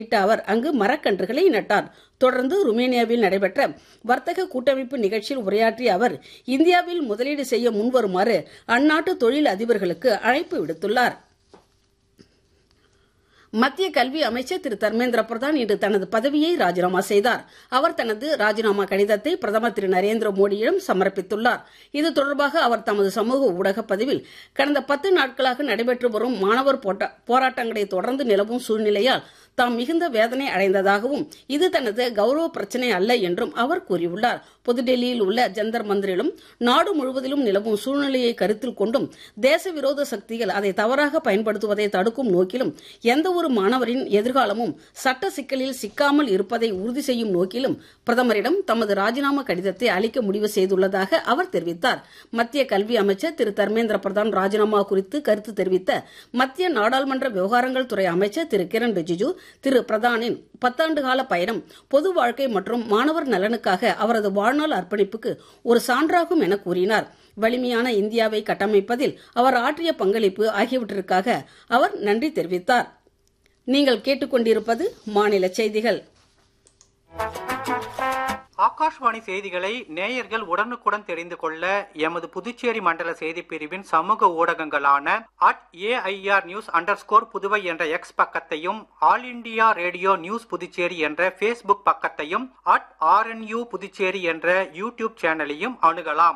இட்ட அவர் அங்கு மரக்கன்றுகளை நட்டார் தொடர்ந்து ருமேனியாவில் நடைபெற்ற வர்த்தக கூட்டமைப்பு நிகழ்ச்சியில் உரையாற்றிய அவர் இந்தியாவில் முதலீடு செய்ய முன்வருமாறு அந்நாட்டு தொழில் அதிபர்களுக்கு அழைப்பு விடுத்துள்ளார் மத்திய கல்வி அமைச்சர் திரு தர்மேந்திர பிரதான் இன்று தனது பதவியை ராஜினாமா செய்தார் அவர் தனது ராஜினாமா கடிதத்தை பிரதமர் திரு நரேந்திர மோடியிடம் சமர்ப்பித்துள்ளார் இது தொடர்பாக அவர் தமது சமூக ஊடக பதிவில் கடந்த பத்து நாட்களாக நடைபெற்று வரும் மாணவர் போராட்டங்களை தொடர்ந்து நிலவும் சூழ்நிலையால் தாம் மிகுந்த வேதனை அடைந்ததாகவும் இது தனது கௌரவ பிரச்சினை அல்ல என்றும் அவர் கூறியுள்ளார் புதுடெல்லியில் உள்ள ஜந்தர் மந்திரிலும் நாடு முழுவதிலும் நிலவும் சூழ்நிலையை கருத்தில் கொண்டும் தேச விரோத சக்திகள் அதை தவறாக பயன்படுத்துவதை தடுக்கும் நோக்கிலும் எந்த ஒரு மாணவரின் எதிர்காலமும் சட்ட சிக்கலில் சிக்காமல் இருப்பதை உறுதி செய்யும் நோக்கிலும் பிரதமரிடம் தமது ராஜினாமா கடிதத்தை அளிக்க முடிவு செய்துள்ளதாக அவர் தெரிவித்தார் மத்திய கல்வி அமைச்சர் திரு தர்மேந்திர பிரதான் ராஜினாமா குறித்து கருத்து தெரிவித்த மத்திய நாடாளுமன்ற விவகாரங்கள் துறை அமைச்சர் திரு கிரண் ரிஜிஜு திரு பிரதானின் பத்தாண்டு கால பயணம் பொது வாழ்க்கை மற்றும் மாணவர் நலனுக்காக அவரது வாழ்நாள் அர்ப்பணிப்புக்கு ஒரு சான்றாகும் என கூறினார் வலிமையான இந்தியாவை கட்டமைப்பதில் அவர் ஆற்றிய பங்களிப்பு ஆகியவற்றிற்காக அவர் நன்றி தெரிவித்தார் நீங்கள் கேட்டுக்கொண்டிருப்பது மாநில செய்திகள் ஆகாஷ்வாணி செய்திகளை நேயர்கள் உடனுக்குடன் தெரிந்து கொள்ள எமது புதுச்சேரி மண்டல செய்தி பிரிவின் சமூக ஊடகங்களான at AIR news under Puduvai என்ற எக்ஸ் பக்கத்தையும் all India radio news Puducherry என்ற பேஸ்புக் பக்கத்தையும் அட் ஆர்என்யூ புதுச்சேரி என்ற யூடியூப் சேனலையும் அணுகலாம்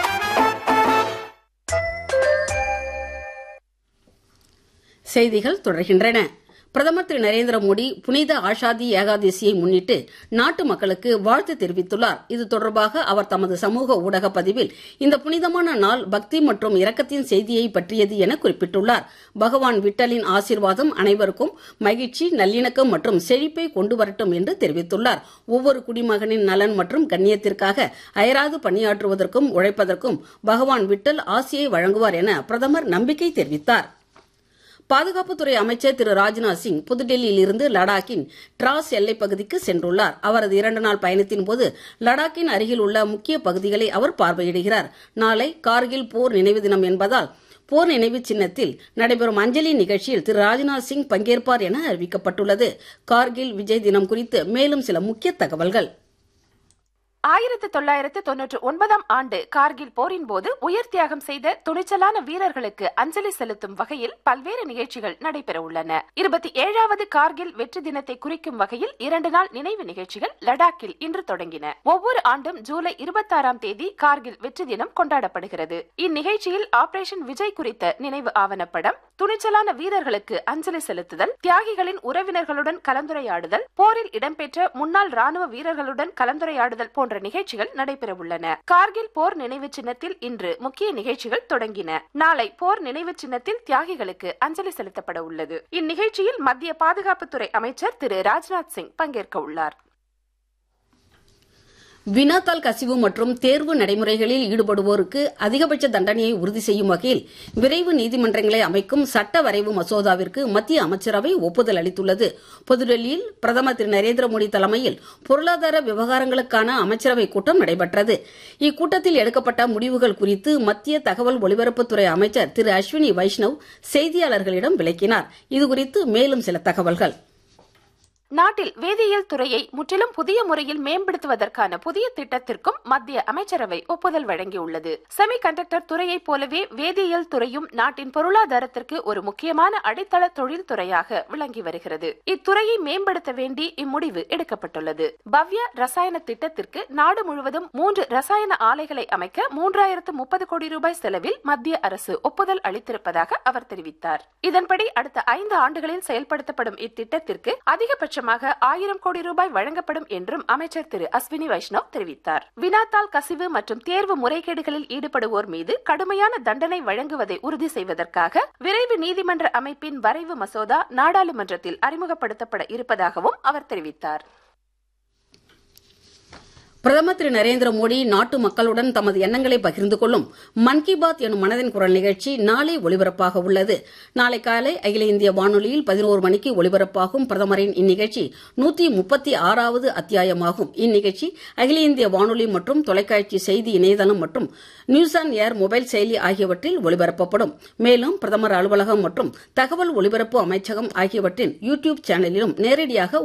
செய்திகள் தொடர்கின்றன பிரதமர் திரு நரேந்திர மோடி புனித ஆஷாதி ஏகாதசியை முன்னிட்டு நாட்டு மக்களுக்கு வாழ்த்து தெரிவித்துள்ளார் இது தொடர்பாக அவர் தமது சமூக ஊடக பதிவில் இந்த புனிதமான நாள் பக்தி மற்றும் இரக்கத்தின் செய்தியை பற்றியது என குறிப்பிட்டுள்ளார் பகவான் விட்டலின் ஆசீர்வாதம் அனைவருக்கும் மகிழ்ச்சி நல்லிணக்கம் மற்றும் செழிப்பை கொண்டு வரட்டும் என்று தெரிவித்துள்ளார் ஒவ்வொரு குடிமகனின் நலன் மற்றும் கண்ணியத்திற்காக அயராது பணியாற்றுவதற்கும் உழைப்பதற்கும் பகவான் விட்டல் ஆசியை வழங்குவார் என பிரதமர் நம்பிக்கை தெரிவித்தார் பாதுகாப்புத்துறை அமைச்சர் திரு ராஜ்நாத் சிங் புதுடெல்லியில் இருந்து லடாக்கின் டிராஸ் எல்லைப் பகுதிக்கு சென்றுள்ளார் அவரது இரண்டு நாள் பயணத்தின் போது லடாக்கின் அருகில் உள்ள முக்கிய பகுதிகளை அவர் பார்வையிடுகிறார் நாளை கார்கில் போர் நினைவு தினம் என்பதால் போர் நினைவு சின்னத்தில் நடைபெறும் அஞ்சலி நிகழ்ச்சியில் திரு ராஜ்நாத் சிங் பங்கேற்பார் என அறிவிக்கப்பட்டுள்ளது கார்கில் விஜய் தினம் குறித்து மேலும் சில முக்கிய தகவல்கள் ஆயிரத்து தொள்ளாயிரத்து தொன்னூற்று ஒன்பதாம் ஆண்டு கார்கில் போரின் போது உயிர் தியாகம் செய்த துணிச்சலான வீரர்களுக்கு அஞ்சலி செலுத்தும் வகையில் பல்வேறு நிகழ்ச்சிகள் நடைபெற உள்ளன இருபத்தி ஏழாவது கார்கில் வெற்றி தினத்தை குறிக்கும் வகையில் இரண்டு நாள் நினைவு நிகழ்ச்சிகள் லடாக்கில் இன்று தொடங்கின ஒவ்வொரு ஆண்டும் ஜூலை இருபத்தாறாம் தேதி கார்கில் வெற்றி தினம் கொண்டாடப்படுகிறது இந்நிகழ்ச்சியில் ஆபரேஷன் விஜய் குறித்த நினைவு ஆவணப்படம் துணிச்சலான வீரர்களுக்கு அஞ்சலி செலுத்துதல் தியாகிகளின் உறவினர்களுடன் கலந்துரையாடுதல் போரில் இடம்பெற்ற முன்னாள் ராணுவ வீரர்களுடன் கலந்துரையாடுதல் போன்ற நிகழ்ச்சிகள் நடைபெற உள்ளன கார்கில் போர் நினைவு சின்னத்தில் இன்று முக்கிய நிகழ்ச்சிகள் தொடங்கின நாளை போர் நினைவு சின்னத்தில் தியாகிகளுக்கு அஞ்சலி செலுத்தப்பட உள்ளது இந்நிகழ்ச்சியில் மத்திய பாதுகாப்புத்துறை அமைச்சர் திரு ராஜ்நாத் சிங் பங்கேற்க உள்ளார் வினாத்தாள் கசிவு மற்றும் தேர்வு நடைமுறைகளில் ஈடுபடுவோருக்கு அதிகபட்ச தண்டனையை உறுதி செய்யும் வகையில் விரைவு நீதிமன்றங்களை அமைக்கும் சட்ட வரைவு மசோதாவிற்கு மத்திய அமைச்சரவை ஒப்புதல் அளித்துள்ளது புதுடெல்லியில் பிரதமர் திரு நரேந்திர மோடி தலைமையில் பொருளாதார விவகாரங்களுக்கான அமைச்சரவை கூட்டம் நடைபெற்றது இக்கூட்டத்தில் எடுக்கப்பட்ட முடிவுகள் குறித்து மத்திய தகவல் ஒலிபரப்புத்துறை அமைச்சர் திரு அஸ்வினி வைஷ்ணவ் செய்தியாளர்களிடம் விளக்கினார் இதுகுறித்து மேலும் சில தகவல்கள் நாட்டில் வேதியியல் துறையை முற்றிலும் புதிய முறையில் மேம்படுத்துவதற்கான புதிய திட்டத்திற்கும் மத்திய அமைச்சரவை ஒப்புதல் வழங்கியுள்ளது செமி கண்டக்டர் துறையைப் போலவே வேதியியல் துறையும் நாட்டின் பொருளாதாரத்திற்கு ஒரு முக்கியமான அடித்தள தொழில் துறையாக விளங்கி வருகிறது இத்துறையை மேம்படுத்த வேண்டி இம்முடிவு எடுக்கப்பட்டுள்ளது பவ்ய ரசாயன திட்டத்திற்கு நாடு முழுவதும் மூன்று ரசாயன ஆலைகளை அமைக்க மூன்றாயிரத்து முப்பது கோடி ரூபாய் செலவில் மத்திய அரசு ஒப்புதல் அளித்திருப்பதாக அவர் தெரிவித்தார் இதன்படி அடுத்த ஐந்து ஆண்டுகளில் செயல்படுத்தப்படும் இத்திட்டத்திற்கு அதிகபட்ச அதிகபட்சமாக ஆயிரம் கோடி ரூபாய் வழங்கப்படும் என்றும் அமைச்சர் திரு அஸ்வினி வைஷ்ணவ் தெரிவித்தார் வினாத்தாள் கசிவு மற்றும் தேர்வு முறைகேடுகளில் ஈடுபடுவோர் மீது கடுமையான தண்டனை வழங்குவதை உறுதி செய்வதற்காக விரைவு நீதிமன்ற அமைப்பின் வரைவு மசோதா நாடாளுமன்றத்தில் அறிமுகப்படுத்தப்பட இருப்பதாகவும் அவர் தெரிவித்தார் பிரதமர் திரு நரேந்திர மோடி நாட்டு மக்களுடன் தமது எண்ணங்களை பகிர்ந்து கொள்ளும் மன் கி பாத் எனும் மனதின் குரல் நிகழ்ச்சி நாளை ஒலிபரப்பாக உள்ளது நாளை காலை அகில இந்திய வானொலியில் பதினோரு மணிக்கு ஒலிபரப்பாகும் பிரதமரின் இந்நிகழ்ச்சி நூத்தி முப்பத்தி ஆறாவது அத்தியாயமாகும் இந்நிகழ்ச்சி அகில இந்திய வானொலி மற்றும் தொலைக்காட்சி செய்தி இணையதளம் மற்றும் நியூஸ் ஆன் ஏர் மொபைல் செயலி ஆகியவற்றில் ஒலிபரப்பப்படும் மேலும் பிரதமர் அலுவலகம் மற்றும் தகவல் ஒலிபரப்பு அமைச்சகம் ஆகியவற்றின் யூ டியூப் சேனலிலும் நேரடியாக